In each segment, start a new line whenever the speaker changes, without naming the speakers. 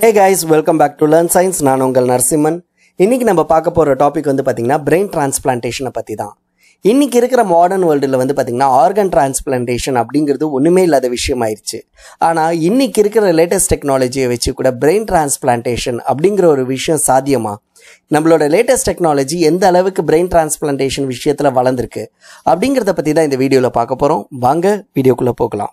hey guys welcome back to learn science நான் உங்கள் நரசிம்மன் இன்னைக்கு நம்ம பார்க்க போகிற டாபிக் வந்து பார்த்தீங்கன்னா பிரெயின் டிரான்ஸ்பிளான்டேஷனை பற்றி தான் இன்னைக்கு இருக்கிற மாடர்ன் வேர்ல்டில் வந்து பார்த்தீங்கன்னா ஆர்கன் டிரான்ஸ்பிளான்டேஷன் அப்படிங்கிறது ஒன்றுமே இல்லாத விஷயம் ஆயிடுச்சு ஆனால் இன்னைக்கு இருக்கிற லேட்டஸ்ட் டெக்னாலஜியை வச்சு கூட பிரெயின் டிரான்ஸ்பிளான்டேஷன் அப்படிங்கிற ஒரு விஷயம் சாத்தியமா நம்மளோட லேட்டஸ்ட் டெக்னாலஜி எந்த அளவுக்கு பிரெயின் டிரான்ஸ்பிளான்டேஷன் விஷயத்தில் வளர்ந்துருக்கு அப்படிங்கிறத பற்றி தான் இந்த வீடியோவில் பார்க்க போகிறோம் வாங்க வீடியோக்குள்ளே போகலாம்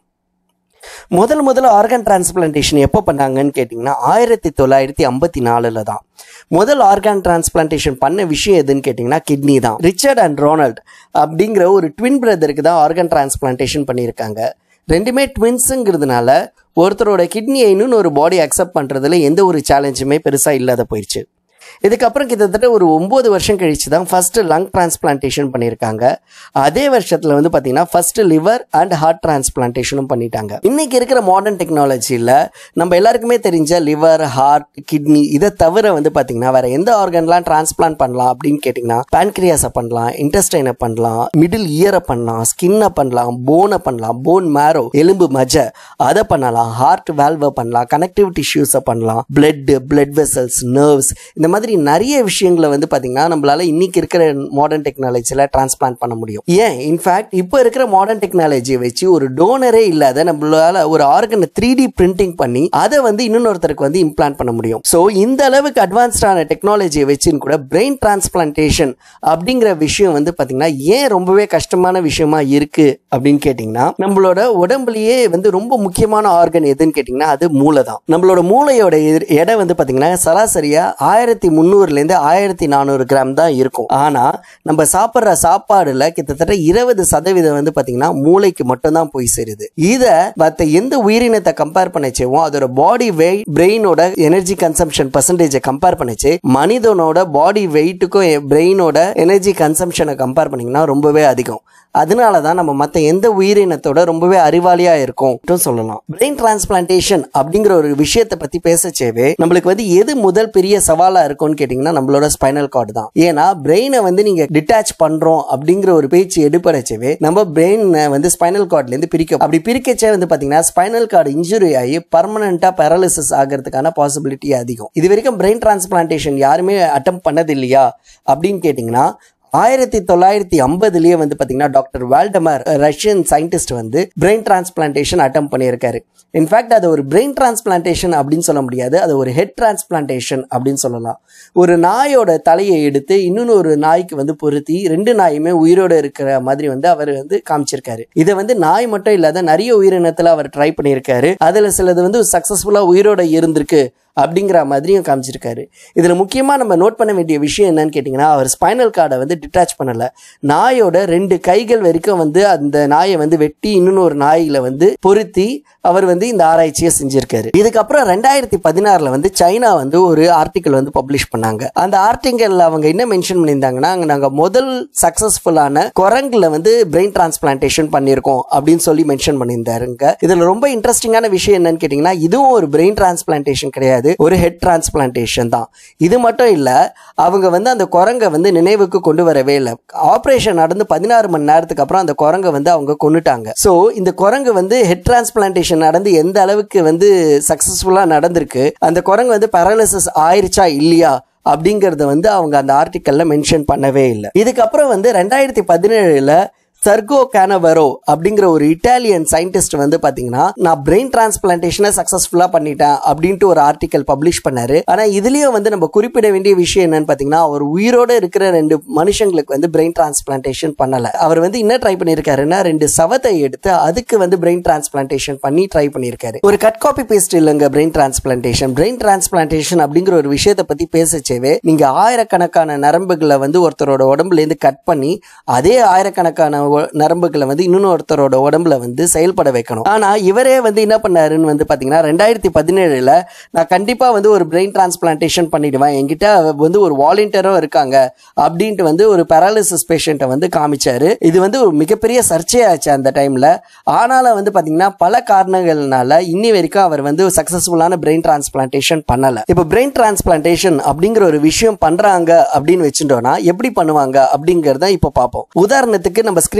முதல் முதல்ல ஆர்கன் டிரான்ஸ்பிளான்டேஷன் எப்போ பண்ணாங்கன்னு கேட்டிங்கன்னா ஆயிரத்தி தொள்ளாயிரத்தி ஐம்பத்தி நாலில் தான் முதல் ஆர்கன் டிரான்ஸ்பிளான்டேஷன் பண்ண விஷயம் எதுன்னு கேட்டிங்கன்னா கிட்னி தான் ரிச்சர்ட் அண்ட் ரோனால்ட் அப்படிங்கிற ஒரு ட்வின் பிரதருக்கு தான் ஆர்கன் டிரான்ஸ்பிளான்டேஷன் பண்ணியிருக்காங்க ரெண்டுமே ட்வின்ஸுங்கிறதுனால ஒருத்தரோட கிட்னியை இன்னொன்று ஒரு பாடி அக்செப்ட் பண்ணுறதுல எந்த ஒரு சேலஞ்சுமே பெருசாக இல்லாத போயிடுச்சு இதுக்கப்புறம் கிட்டத்தட்ட ஒரு ஒம்பது வருஷம் கழிச்சு தான் ஃபர்ஸ்ட் லங் டிரான்ஸ்பிளான்டேஷன் பண்ணியிருக்காங்க அதே வருஷத்தில் வந்து பார்த்தீங்கன்னா ஃபர்ஸ்ட் லிவர் அண்ட் ஹார்ட் டிரான்ஸ்பிளான்டேஷனும் பண்ணிட்டாங்க இன்னைக்கு இருக்கிற மாடர்ன் டெக்னாலஜியில் நம்ம எல்லாருக்குமே தெரிஞ்ச லிவர் ஹார்ட் கிட்னி இதை தவிர வந்து பார்த்தீங்கன்னா வேற எந்த ஆர்கன்லாம் டிரான்ஸ்பிளான்ட் பண்ணலாம் அப்படின்னு கேட்டிங்கன்னா பேன்க்ரியாஸை பண்ணலாம் இன்டெஸ்டைனை பண்ணலாம் மிடில் இயரை பண்ணலாம் ஸ்கின்னை பண்ணலாம் போனை பண்ணலாம் போன் மேரோ எலும்பு மஜ அதை பண்ணலாம் ஹார்ட் வேல்வை பண்ணலாம் கனெக்டிவ் டிஷ்யூஸை பண்ணலாம் பிளட் பிளட் வெசல்ஸ் நர்வ்ஸ் இந்த மாதிரி நிறைய விஷயங்களை வந்து பார்த்தீங்கன்னா நம்மளால இன்னைக்கு இருக்கிற மாடர்ன் டெக்னாலஜியில் டிரான்ஸ்பிளான்ட் பண்ண முடியும் ஏன் இன்ஃபேக்ட் இப்போ இருக்கிற மாடர்ன் டெக்னாலஜியை வச்சு ஒரு டோனரே இல்லாத நம்மளால ஒரு ஆர்கனை த்ரீ டி பிரிண்டிங் பண்ணி அதை வந்து இன்னொருத்தருக்கு வந்து இம்ப்ளான்ட் பண்ண முடியும் ஸோ இந்த அளவுக்கு அட்வான்ஸ்டான டெக்னாலஜியை வச்சுன்னு கூட பிரெயின் டிரான்ஸ்பிளான்டேஷன் அப்படிங்கிற விஷயம் வந்து பார்த்தீங்கன்னா ஏன் ரொம்பவே கஷ்டமான விஷயமா இருக்கு அப்படின்னு கேட்டிங்கன்னா நம்மளோட உடம்புலயே வந்து ரொம்ப முக்கியமான ஆர்கன் எதுன்னு கேட்டிங்கன்னா அது மூளை தான் நம்மளோட மூளையோட எதிர்- எடை வந்து பார்த்தீங்கன்னா சராசரியா ஆயிரத்தி முந்நூறுலேருந்து ஆயிரத்தி நானூறு கிராம் தான் இருக்கும் ஆனால் நம்ம சாப்பிட்ற சாப்பாடுல கிட்டத்தட்ட இருபது சதவீதம் வந்து பார்த்தீங்கன்னா மூளைக்கு மட்டும்தான் போய் சேருது இதை மற்ற எந்த உயிரினத்தை கம்பேர் பண்ணச்சேவோ அதோட பாடி வெயிட் பிரெயினோட எனர்ஜி கன்சம்ஷன் பர்சன்டேஜை கம்பேர் பண்ணிச்சு மனிதனோட பாடி வெயிட்டுக்கும் பிரெயினோட எனர்ஜி கன்சம்ஷனை கம்பேர் பண்ணீங்கன்னா ரொம்பவே அதிகம் அதனால தான் நம்ம மற்ற எந்த உயிரினத்தோட ரொம்பவே அறிவாளியா இருக்கும் சொல்லலாம் பிரெயின் டிரான்ஸ்பிளான்டேஷன் அப்படிங்கிற ஒரு விஷயத்தை பத்தி பேசச்சேவே நம்மளுக்கு வந்து எது முதல் பெரிய சவாலா இருக்கும்னு கேட்டிங்கன்னா நம்மளோட ஸ்பைனல் கார்டு தான் ஏன்னா பிரெயினை வந்து நீங்க டிட்டாச் பண்றோம் அப்படிங்கிற ஒரு பேச்சு எடுப்படச்சவே நம்ம பிரெயினை வந்து ஸ்பைனல் கார்ட்ல இருந்து பிரிக்க அப்படி பிரிக்கச்சே வந்து பாத்தீங்கன்னா ஸ்பைனல் கார்டு இன்ஜுரி ஆகி பர்மனண்டா பேரலிசிஸ் ஆகிறதுக்கான பாசிபிலிட்டி அதிகம் இது வரைக்கும் பிரெயின் டிரான்ஸ்பிளான்டேஷன் யாருமே அட்டம் பண்ணது இல்லையா அப்படின்னு கேட்டிங்கன்னா ஆயிரத்தி தொள்ளாயிரத்தி ஐம்பதுலயே வந்து பாத்தீங்கன்னா டாக்டர் வால்டமர் ரஷ்யன் சயின்டிஸ்ட் வந்து பிரெயின் டிரான்ஸ்பிளான்டேஷன் அட்டம் பண்ணியிருக்காரு இன்ஃபேக்ட் அது ஒரு பிரெயின் டிரான்ஸ்பிளான்டேஷன் அப்படின்னு சொல்ல முடியாது அது ஒரு ஹெட் டிரான்ஸ்பிளான்டேஷன் அப்படின்னு சொல்லலாம் ஒரு நாயோட தலையை எடுத்து இன்னொன்று ஒரு நாய்க்கு வந்து பொருத்தி ரெண்டு நாயுமே உயிரோட இருக்கிற மாதிரி வந்து அவர் வந்து காமிச்சிருக்காரு இதை வந்து நாய் மட்டும் இல்லாத நிறைய உயிரினத்துல அவர் ட்ரை பண்ணியிருக்காரு அதுல சிலது வந்து சக்சஸ்ஃபுல்லா உயிரோட இருந்திருக்கு அப்படிங்கிற மாதிரியும் காமிச்சிருக்காரு இதில் முக்கியமாக நம்ம நோட் பண்ண வேண்டிய விஷயம் என்னன்னு கேட்டிங்கன்னா அவர் ஸ்பைனல் கார்டை வந்து டிட்டாச் பண்ணலை நாயோட ரெண்டு கைகள் வரைக்கும் வந்து அந்த நாயை வந்து வெட்டி இன்னொன்று ஒரு நாயில வந்து பொருத்தி அவர் வந்து இந்த ஆராய்ச்சியை செஞ்சிருக்காரு இதுக்கப்புறம் ரெண்டாயிரத்தி பதினாறுல வந்து சைனா வந்து ஒரு ஆர்டிக்கல் வந்து பப்ளிஷ் பண்ணாங்க அந்த ஆர்டிக்கல்ல அவங்க என்ன மென்ஷன் பண்ணியிருந்தாங்கன்னா அங்க நாங்க முதல் சக்சஸ்ஃபுல்லான குரங்குல வந்து பிரெயின் டிரான்ஸ்பிளான்டேஷன் பண்ணியிருக்கோம் அப்படின்னு சொல்லி மென்ஷன் பண்ணியிருந்தாருங்க இதுல ரொம்ப இன்ட்ரெஸ்டிங்கான விஷயம் என்னன்னு கேட்டிங்கன்னா இதுவும் ஒரு பிரெயின் டிரான்ஸ்பிளான்டேஷன் கிடையாது ஒரு ஹெட் டிரான்ஸ்பிளான்டேஷன் தான் இது மட்டும் இல்ல அவங்க வந்து அந்த குரங்கை வந்து நினைவுக்கு கொண்டு வரவே இல்லை ஆப்ரேஷன் நடந்து பதினாறு மணி நேரத்துக்கு அப்புறம் அந்த குரங்கை வந்து அவங்க கொண்டுட்டாங்க ஸோ இந்த குரங்கு வந்து ஹெட் டிரான்ஸ்பிளான்டேஷன் நடந்து எந்த அளவுக்கு வந்து சக்சஸ்ஃபுல்லாக நடந்திருக்கு அந்த குரங்கு வந்து பேரலிசிஸ் ஆயிருச்சா இல்லையா அப்படிங்கறத வந்து அவங்க அந்த ஆர்டிக்கல்ல மென்ஷன் பண்ணவே இல்லை இதுக்கப்புறம் வந்து ரெண்டாயிரத்தி பதினேழுல சர்கோ கேனவரோ அப்படிங்கிற ஒரு இட்டாலியன் சயின்டிஸ்ட் வந்து பாத்தீங்கன்னா நான் பிரெயின் டிரான்ஸ்பிளான்டேஷனை சக்சஸ்ஃபுல்லா பண்ணிட்டேன் அப்படின்ட்டு ஒரு ஆர்டிக்கல் பப்ளிஷ் பண்ணாரு ஆனா இதுலயும் வந்து நம்ம குறிப்பிட வேண்டிய விஷயம் என்னன்னு பாத்தீங்கன்னா அவர் உயிரோட இருக்கிற ரெண்டு மனுஷங்களுக்கு வந்து பிரெயின் டிரான்ஸ்பிளான்டேஷன் பண்ணல அவர் வந்து என்ன ட்ரை பண்ணிருக்காருன்னா ரெண்டு சவத்தை எடுத்து அதுக்கு வந்து பிரெயின் டிரான்ஸ்பிளான்டேஷன் பண்ணி ட்ரை பண்ணிருக்காரு ஒரு கட் காப்பி பேஸ்ட் இல்லைங்க பிரெயின் டிரான்ஸ்பிளான்டேஷன் பிரெயின் டிரான்ஸ்பிளான்டேஷன் அப்படிங்கிற ஒரு விஷயத்தை பத்தி பேசச்சேவே நீங்க ஆயிரக்கணக்கான நரம்புகளை வந்து ஒருத்தரோட உடம்புல இருந்து கட் பண்ணி அதே ஆயிரக்கணக்கான ஒ- நரம்புகளை வந்து இன்னொன்னு ஒருத்தரோட உடம்புல வந்து செயல்பட வைக்கணும் ஆனா இவரே வந்து என்ன பண்ணாருன்னு வந்து பாத்தீங்கன்னா ரெண்டாயிரத்தி பதினேழுல நான் கண்டிப்பா வந்து ஒரு பிரெயின் டிரான்ஸ்பிளான்டேஷன் பண்ணிடுவேன் என்கிட்ட வந்து ஒரு வாலண்டியரும் இருக்காங்க அப்படின்ட்டு வந்து ஒரு பேராலிசிஸ் பேஷண்ட்டை வந்து காமிச்சாரு இது வந்து ஒரு மிகப்பெரிய சர்ச்சையாச்சு அந்த டைம்ல ஆனாலும் வந்து பாத்தீங்கன்னா பல காரணங்கள்னால இன்னி வரைக்கும் அவர் வந்து சக்சஸ்ஃபுல்லான பிரெயின் டிரான்ஸ்பிளான்டேஷன் பண்ணல இப்போ பிரெயின் டிரான்ஸ்பிளான்டேஷன் அப்படிங்கிற ஒரு விஷயம் பண்றாங்க அப்படின்னு வச்சுட்டோம்னா எப்படி பண்ணுவாங்க அப்படிங்கறத இப்போ பார்ப்போம் உதாரணத்துக்கு நம்ம ஸ்கிரீன்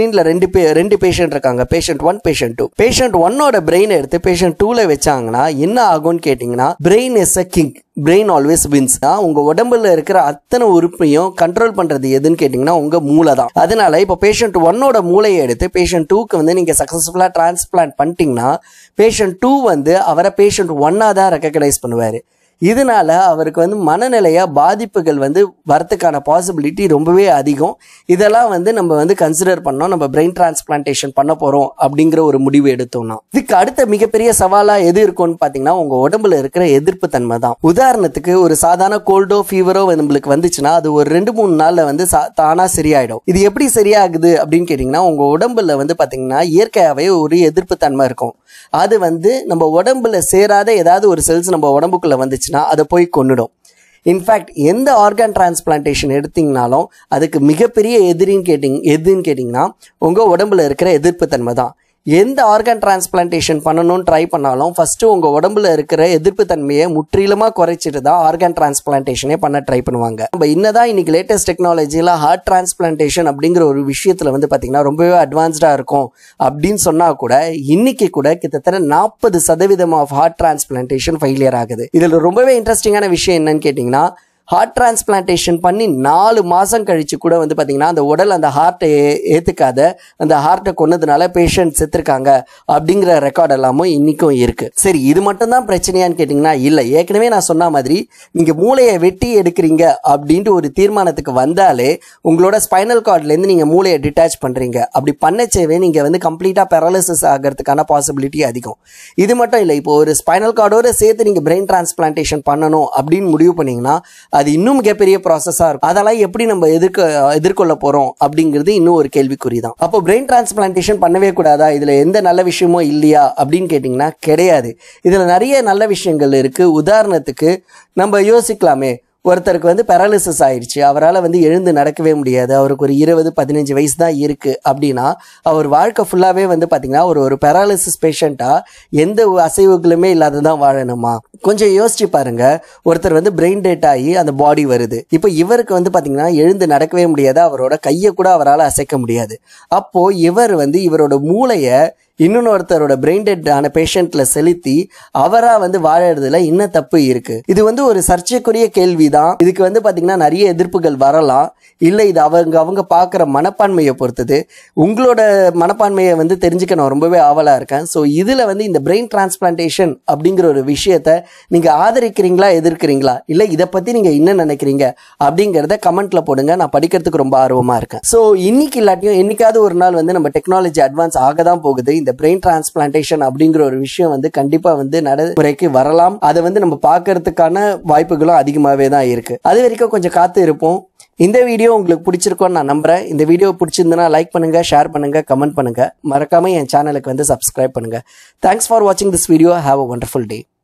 பிரெயினில் ரெண்டு பே ரெண்டு பேஷண்ட் இருக்காங்க patient one patient two patient ஒன்னோட பிரெயின் எடுத்து பேஷண்ட் டூவில் வச்சாங்கன்னா என்ன ஆகும்னு கேட்டிங்கன்னா brain is a king brain always wins தான் உங்க உடம்புல இருக்கிற அத்தனை உறுப்பையும் கண்ட்ரோல் பண்றது எதுன்னு கேட்டிங்கன்னா உங்க மூளை தான் அதனால இப்போ பேஷண்ட் ஒன்னோட மூளையை எடுத்து பேஷண்ட் டூக்கு வந்து நீங்க சக்சஸ்ஃபுல்லா டிரான்ஸ்பிளான்ட் பண்ணிட்டீங்கன்னா பேஷண்ட் டூ வந்து அவரை பேஷண்ட் ஒன்னா தான் ரெக்கக்னைஸ் பண்ணுவாரு இதனால அவருக்கு வந்து மனநிலையா பாதிப்புகள் வந்து வரத்துக்கான பாசிபிலிட்டி ரொம்பவே அதிகம் இதெல்லாம் வந்து நம்ம வந்து கன்சிடர் பண்ணோம் நம்ம பிரெயின் டிரான்ஸ்பிளான்டேஷன் பண்ண போறோம் அப்படிங்கிற ஒரு முடிவு எடுத்தோம்னா இதுக்கு அடுத்த மிகப்பெரிய சவாலா எது இருக்கும்னு பாத்தீங்கன்னா உங்க உடம்புல இருக்கிற எதிர்ப்பு தன்மை தான் உதாரணத்துக்கு ஒரு சாதாரண கோல்டோ ஃபீவரோ நம்மளுக்கு வந்துச்சுன்னா அது ஒரு ரெண்டு மூணு நாள்ல வந்து சா- தானா சரியாயிடும் இது எப்படி சரியாகுது அப்படின்னு கேட்டீங்கன்னா உங்க உடம்புல வந்து பாத்தீங்கன்னா இயற்கையாவே ஒரு எதிர்ப்பு தன்மை இருக்கும் அது வந்து நம்ம உடம்புல சேராத ஏதாவது ஒரு செல்ஸ் நம்ம உடம்புக்குள்ள வந்துச்சுன்னா அதை போய் கொன்னுடும் இன்ஃபேக்ட் எந்த ஆர்கான் டிரான்ஸ்பிளான்டேஷன் எடுத்தீங்கனாலும் அதுக்கு மிகப்பெரிய எதிரின்னு கேட்டிங் எதுன்னு கேட்டிங்கன்னா உங்கள் உடம்புல இருக்கிற எதிர்ப்பு தன்மை தான் எந்த ஆர்கான் டிரான்ஸ்பிளான்டேஷன் பண்ணணும்னு ட்ரை பண்ணாலும் ஃபஸ்ட்டு உங்கள் உடம்புல இருக்கிற எதிர்ப்பு தன்மையை முற்றிலுமாக குறைச்சிட்டு தான் ஆர்கான் டிரான்ஸ்பிளான்டேஷனே பண்ண ட்ரை பண்ணுவாங்க நம்ம என்னதான் இன்னைக்கு லேட்டஸ்ட் டெக்னாலஜியில் ஹார்ட் டிரான்ஸ்பிளான்டேஷன் அப்படிங்கிற ஒரு விஷயத்தில் வந்து பார்த்திங்கன்னா ரொம்பவே அட்வான்ஸ்டாக இருக்கும் அப்படின்னு சொன்னால் கூட இன்னைக்கு கூட கிட்டத்தட்ட நாற்பது சதவீதம் ஆஃப் ஹார்ட் டிரான்ஸ்பிளான்டேஷன் ஃபெயிலியர் ஆகுது இதில் ரொம்பவே இன்ட்ரெஸ்டிங்கான விஷயம் என்னன்னு கேட்டிங்கன்னா ஹார்ட் டிரான்ஸ்பிளான்டேஷன் பண்ணி நாலு மாதம் கழிச்சு கூட வந்து பார்த்தீங்கன்னா அந்த உடல் அந்த ஹார்ட்டை ஏற்றுக்காத அந்த ஹார்ட்டை கொன்னதுனால பேஷண்ட் செத்துருக்காங்க அப்படிங்கிற ரெக்கார்ட் எல்லாமும் இன்றைக்கும் இருக்குது சரி இது மட்டும்தான் பிரச்சனையான்னு கேட்டிங்கன்னா இல்லை ஏற்கனவே நான் சொன்ன மாதிரி நீங்கள் மூளையை வெட்டி எடுக்கிறீங்க அப்படின்ட்டு ஒரு தீர்மானத்துக்கு வந்தாலே உங்களோட ஸ்பைனல் கார்ட்லேருந்து நீங்கள் மூளையை டிட்டாச் பண்ணுறீங்க அப்படி பண்ணச்சேவே நீங்கள் வந்து கம்ப்ளீட்டாக பேரலிசிஸ் ஆகிறதுக்கான பாசிபிலிட்டி அதிகம் இது மட்டும் இல்லை இப்போ ஒரு ஸ்பைனல் கார்டோட சேர்த்து நீங்கள் பிரெயின் டிரான்ஸ்பிளான்டேஷன் பண்ணணும் அப்படின்னு முடிவு பண்ணீங்கன்னா அது இன்னும் மிகப்பெரிய ப்ராசஸாக இருக்கும் அதெல்லாம் எப்படி நம்ம எதிர்க்க எதிர்கொள்ள போகிறோம் அப்படிங்கிறது இன்னும் ஒரு கேள்விக்குறி தான் அப்போ பிரெயின் டிரான்ஸ்பிளான்டேஷன் பண்ணவே கூடாதா இதில் எந்த நல்ல விஷயமும் இல்லையா அப்படின்னு கேட்டிங்கன்னா கிடையாது இதில் நிறைய நல்ல விஷயங்கள் இருக்குது உதாரணத்துக்கு நம்ம யோசிக்கலாமே ஒருத்தருக்கு வந்து பேரலிசிஸ் ஆயிடுச்சு அவரால் வந்து எழுந்து நடக்கவே முடியாது அவருக்கு ஒரு இருபது பதினஞ்சு வயசு தான் இருக்குது அப்படின்னா அவர் வாழ்க்கை ஃபுல்லாகவே வந்து பார்த்திங்கன்னா ஒரு ஒரு பேராலிசிஸ் பேஷண்ட்டாக எந்த அசைவுகளுமே இல்லாத தான் வாழணுமா கொஞ்சம் யோசிச்சு பாருங்க ஒருத்தர் வந்து பிரெயின் டேட் ஆகி அந்த பாடி வருது இப்போ இவருக்கு வந்து பார்த்தீங்கன்னா எழுந்து நடக்கவே முடியாது அவரோட கையை கூட அவரால் அசைக்க முடியாது அப்போ இவர் வந்து இவரோட மூளையை இன்னொருத்தரோட பிரெயின் டெட் ஆன பேஷண்ட்ல செலுத்தி அவரா வந்து வாழறதுல என்ன தப்பு இருக்கு இது வந்து ஒரு சர்ச்சைக்குரிய கேள்விதான் இதுக்கு வந்து பாத்தீங்கன்னா நிறைய எதிர்ப்புகள் வரலாம் இல்லை இது அவங்க அவங்க பார்க்குற மனப்பான்மையை பொறுத்தது உங்களோட மனப்பான்மையை வந்து தெரிஞ்சுக்க நான் ரொம்பவே ஆவலாக இருக்கேன் ஸோ இதில் வந்து இந்த பிரெயின் டிரான்ஸ்பிளான்டேஷன் அப்படிங்கிற ஒரு விஷயத்த நீங்கள் ஆதரிக்கிறீங்களா எதிர்க்கிறீங்களா இல்லை இதை பற்றி நீங்கள் என்ன நினைக்கிறீங்க அப்படிங்கிறத கமெண்ட்ல போடுங்க நான் படிக்கிறதுக்கு ரொம்ப ஆர்வமாக இருக்கேன் ஸோ இன்னைக்கு இல்லாட்டியும் என்னைக்காவது ஒரு நாள் வந்து நம்ம டெக்னாலஜி அட்வான்ஸ் ஆக தான் போகுது இந்த பிரெயின் டிரான்ஸ்பிளான்டேஷன் அப்படிங்கிற ஒரு விஷயம் வந்து கண்டிப்பாக வந்து நடைமுறைக்கு வரலாம் அதை வந்து நம்ம பார்க்கறதுக்கான வாய்ப்புகளும் அதிகமாகவே தான் இருக்கு அது வரைக்கும் கொஞ்சம் காத்து இருப்போம் இந்த வீடியோ உங்களுக்கு பிடிச்சிருக்கோன்னு நான் நம்புறேன் இந்த வீடியோ பிடிச்சிருந்தனா லைக் பண்ணுங்க ஷேர் பண்ணுங்க கமெண்ட் பண்ணுங்க மறக்காம என் சேனலுக்கு வந்து சப்ஸ்கிரைப் பண்ணுங்க தேங்க்ஸ் ஃபார் வாட்சிங் this video have a wonderful day